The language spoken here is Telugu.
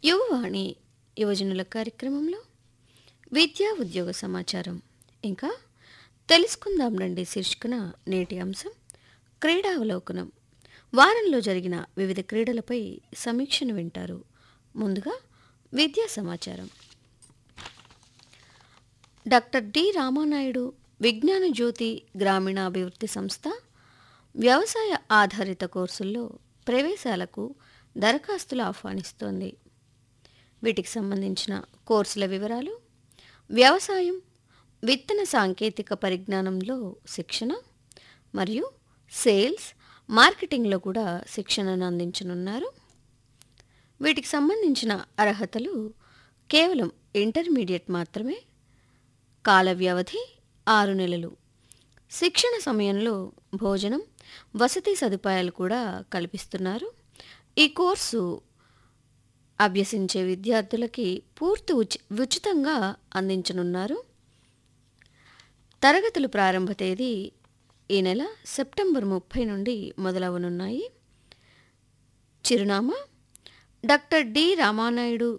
యువవాణి యువజనుల కార్యక్రమంలో విద్యా ఉద్యోగ సమాచారం ఇంకా తెలుసుకుందాం రండి శీర్షికన నేటి అంశం క్రీడావలోకనం వారంలో జరిగిన వివిధ క్రీడలపై సమీక్షను వింటారు ముందుగా విద్యా సమాచారం డాక్టర్ డి రామానాయుడు విజ్ఞాన జ్యోతి గ్రామీణాభివృద్ధి సంస్థ వ్యవసాయ ఆధారిత కోర్సుల్లో ప్రవేశాలకు దరఖాస్తులు ఆహ్వానిస్తోంది వీటికి సంబంధించిన కోర్సుల వివరాలు వ్యవసాయం విత్తన సాంకేతిక పరిజ్ఞానంలో శిక్షణ మరియు సేల్స్ మార్కెటింగ్లో కూడా శిక్షణను అందించనున్నారు వీటికి సంబంధించిన అర్హతలు కేవలం ఇంటర్మీడియట్ మాత్రమే కాల వ్యవధి ఆరు నెలలు శిక్షణ సమయంలో భోజనం వసతి సదుపాయాలు కూడా కల్పిస్తున్నారు ఈ కోర్సు అభ్యసించే విద్యార్థులకి పూర్తి ఉచి ఉచితంగా అందించనున్నారు తరగతులు ప్రారంభ తేదీ ఈ నెల సెప్టెంబర్ ముప్పై నుండి మొదలవనున్నాయి చిరునామా డాక్టర్ డి రామానాయుడు